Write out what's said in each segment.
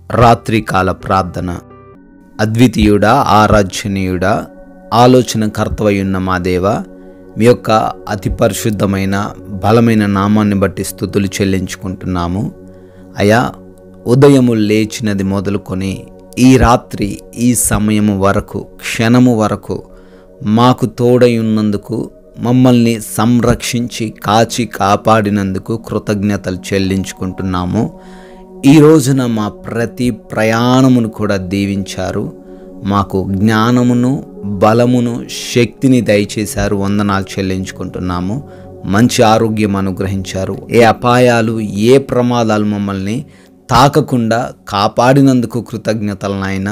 రాత్రికాల ప్రార్థన అద్వితీయుడా ఆరాధ్యనీయుడా ఆలోచన కర్తవయున్న మా దేవ మీ యొక్క అతి పరిశుద్ధమైన బలమైన నామాన్ని బట్టి స్థుతులు చెల్లించుకుంటున్నాము అయా ఉదయము లేచినది మొదలుకొని ఈ రాత్రి ఈ సమయము వరకు క్షణము వరకు మాకు తోడై ఉన్నందుకు మమ్మల్ని సంరక్షించి కాచి కాపాడినందుకు కృతజ్ఞతలు చెల్లించుకుంటున్నాము ఈ రోజున మా ప్రతి ప్రయాణమును కూడా దీవించారు మాకు జ్ఞానమును బలమును శక్తిని దయచేశారు వందనాలు చెల్లించుకుంటున్నాము మంచి ఆరోగ్యం అనుగ్రహించారు ఏ అపాయాలు ఏ ప్రమాదాలు మమ్మల్ని తాకకుండా కాపాడినందుకు కృతజ్ఞతలు నాయన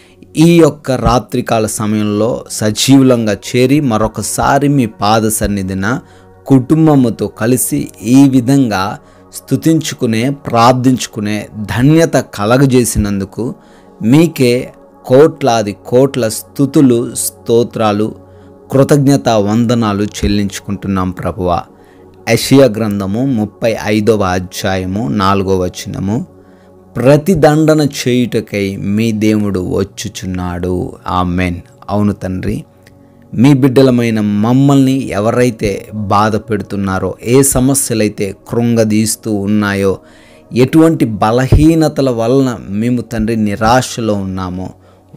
ఈ యొక్క రాత్రికాల సమయంలో సజీవులంగా చేరి మరొకసారి మీ పాద సన్నిధిన కుటుంబముతో కలిసి ఈ విధంగా స్తుతించుకునే ప్రార్థించుకునే ధన్యత కలగజేసినందుకు మీకే కోట్లాది కోట్ల స్థుతులు స్తోత్రాలు కృతజ్ఞత వందనాలు చెల్లించుకుంటున్నాం ప్రభువ యషియా గ్రంథము ముప్పై ఐదవ అధ్యాయము నాలుగవ వచనము ప్రతిదండన చేయుటకై మీ దేవుడు వచ్చుచున్నాడు ఆమెన్ అవును తండ్రి మీ బిడ్డలమైన మమ్మల్ని ఎవరైతే బాధ పెడుతున్నారో ఏ సమస్యలైతే కృంగదీస్తూ ఉన్నాయో ఎటువంటి బలహీనతల వలన మేము తండ్రి నిరాశలో ఉన్నామో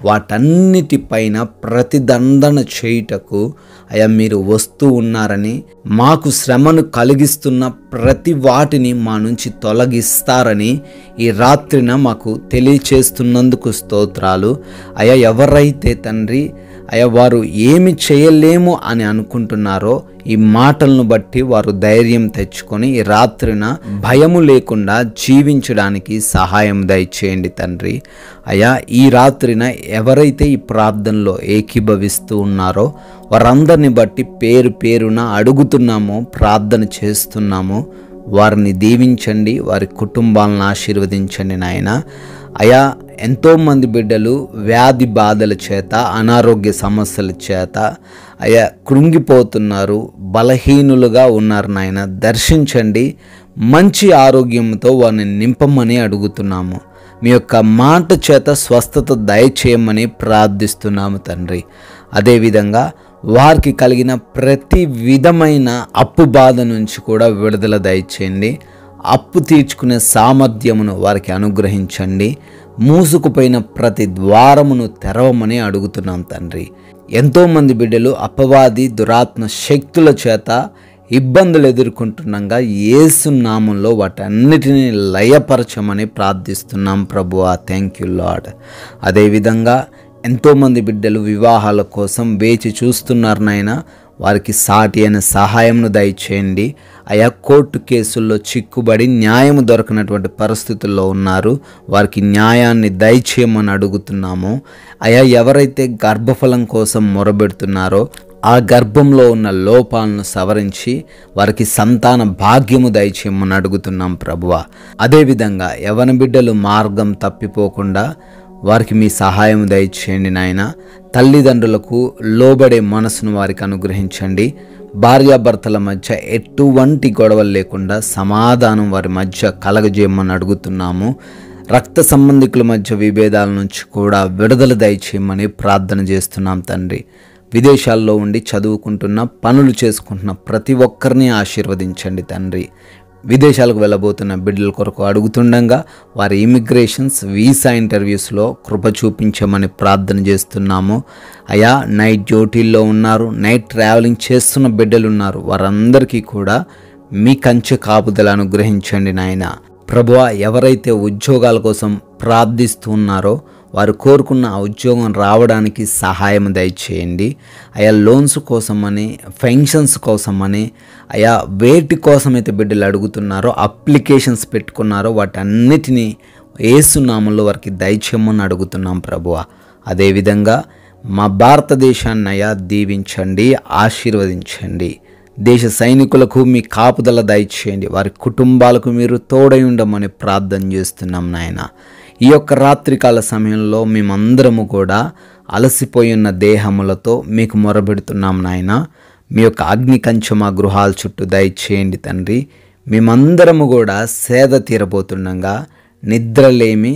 వాటన్నిటిపైన ప్రతిదండన చేయుటకు అయా మీరు వస్తూ ఉన్నారని మాకు శ్రమను కలిగిస్తున్న ప్రతి వాటిని మా నుంచి తొలగిస్తారని ఈ రాత్రిన మాకు తెలియచేస్తున్నందుకు స్తోత్రాలు అయా ఎవరైతే తండ్రి అయ్యా వారు ఏమి చేయలేము అని అనుకుంటున్నారో ఈ మాటలను బట్టి వారు ధైర్యం తెచ్చుకొని ఈ రాత్రిన భయము లేకుండా జీవించడానికి సహాయం దయచేయండి తండ్రి అయ్యా ఈ రాత్రిన ఎవరైతే ఈ ప్రార్థనలో ఏకీభవిస్తూ ఉన్నారో వారందరిని బట్టి పేరు పేరున అడుగుతున్నామో ప్రార్థన చేస్తున్నామో వారిని దీవించండి వారి కుటుంబాలను ఆశీర్వదించండి నాయన అయా ఎంతోమంది బిడ్డలు వ్యాధి బాధల చేత అనారోగ్య సమస్యల చేత అయా కృంగిపోతున్నారు బలహీనులుగా ఉన్నారు నాయన దర్శించండి మంచి ఆరోగ్యంతో వారిని నింపమని అడుగుతున్నాము మీ యొక్క మాట చేత స్వస్థత దయచేయమని ప్రార్థిస్తున్నాము తండ్రి అదేవిధంగా వారికి కలిగిన ప్రతి విధమైన అప్పు బాధ నుంచి కూడా విడుదల దయచేయండి అప్పు తీర్చుకునే సామర్థ్యమును వారికి అనుగ్రహించండి మూసుకుపోయిన ప్రతి ద్వారమును తెరవమని అడుగుతున్నాం తండ్రి ఎంతోమంది బిడ్డలు అపవాది దురాత్మ శక్తుల చేత ఇబ్బందులు ఎదుర్కొంటుండగా యేసు నామంలో వాటన్నిటిని లయపరచమని ప్రార్థిస్తున్నాం ప్రభువా థ్యాంక్ యూ లాడ్ అదేవిధంగా ఎంతోమంది బిడ్డలు వివాహాల కోసం వేచి చూస్తున్నారు నాయన వారికి సాటి అయిన సహాయంను దయచేయండి అయా కోర్టు కేసుల్లో చిక్కుబడి న్యాయం దొరకనటువంటి పరిస్థితుల్లో ఉన్నారు వారికి న్యాయాన్ని దయచేయమని అడుగుతున్నాము అయా ఎవరైతే గర్భఫలం కోసం మొరబెడుతున్నారో ఆ గర్భంలో ఉన్న లోపాలను సవరించి వారికి సంతాన భాగ్యము దయచేయమని అడుగుతున్నాం ప్రభువ అదేవిధంగా యవన బిడ్డలు మార్గం తప్పిపోకుండా వారికి మీ సహాయం దయచేయండి నాయన తల్లిదండ్రులకు లోబడే మనసును వారికి అనుగ్రహించండి భార్యాభర్తల మధ్య ఎటువంటి గొడవలు లేకుండా సమాధానం వారి మధ్య కలగజేయమని అడుగుతున్నాము రక్త సంబంధికుల మధ్య విభేదాల నుంచి కూడా విడుదల దయచేయమని ప్రార్థన చేస్తున్నాం తండ్రి విదేశాల్లో ఉండి చదువుకుంటున్న పనులు చేసుకుంటున్న ప్రతి ఒక్కరిని ఆశీర్వదించండి తండ్రి విదేశాలకు వెళ్ళబోతున్న బిడ్డల కొరకు అడుగుతుండగా వారి ఇమిగ్రేషన్స్ వీసా ఇంటర్వ్యూస్లో కృప చూపించమని ప్రార్థన చేస్తున్నాము అయా నైట్ డ్యూటీల్లో ఉన్నారు నైట్ ట్రావెలింగ్ చేస్తున్న బిడ్డలు ఉన్నారు వారందరికీ కూడా మీ కంచె కాపుదల అనుగ్రహించండి నాయన ప్రభువ ఎవరైతే ఉద్యోగాల కోసం ప్రార్థిస్తున్నారో వారు కోరుకున్న ఆ ఉద్యోగం రావడానికి సహాయం దయచేయండి అయా లోన్స్ కోసమని ఫెన్షన్స్ కోసమని అయా వేటి కోసమైతే బిడ్డలు అడుగుతున్నారో అప్లికేషన్స్ పెట్టుకున్నారో వాటన్నిటినీ ఏసునామంలో వారికి దయచేయమని అడుగుతున్నాం ప్రభువ అదేవిధంగా మా భారతదేశాన్ని అయా దీవించండి ఆశీర్వదించండి దేశ సైనికులకు మీ కాపుదల దయచేయండి వారి కుటుంబాలకు మీరు తోడై ఉండమని ప్రార్థన చేస్తున్నాం నాయన ఈ యొక్క రాత్రికాల సమయంలో మేమందరము కూడా అలసిపోయి ఉన్న దేహములతో మీకు మొరబెడుతున్నాం నాయన మీ యొక్క అగ్ని కంచె మా గృహాల చుట్టూ దయచేయండి తండ్రి మేమందరము కూడా సేద తీరబోతుండగా నిద్రలేమి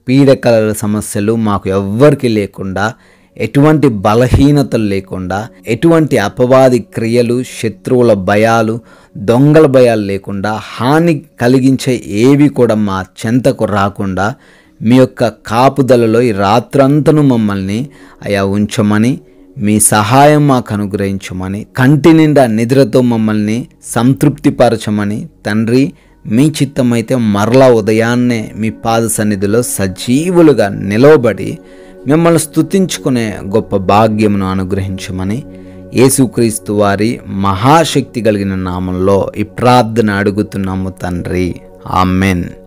పీడకల సమస్యలు మాకు ఎవ్వరికి లేకుండా ఎటువంటి బలహీనతలు లేకుండా ఎటువంటి అపవాది క్రియలు శత్రువుల భయాలు దొంగల భయాలు లేకుండా హాని కలిగించే ఏవి కూడా మా చెంతకు రాకుండా మీ యొక్క కాపుదలలో ఈ రాత్రంతను మమ్మల్ని అయా ఉంచమని మీ సహాయం మాకు అనుగ్రహించమని కంటి నిండా నిద్రతో మమ్మల్ని సంతృప్తిపరచమని తండ్రి మీ చిత్తమైతే మరలా ఉదయాన్నే మీ పాద సన్నిధిలో సజీవులుగా నిలవబడి మిమ్మల్ని స్తుతించుకునే గొప్ప భాగ్యమును అనుగ్రహించమని యేసుక్రీస్తు వారి మహాశక్తి కలిగిన నామంలో ఈ ప్రార్థన అడుగుతున్నాము తండ్రి ఆమెన్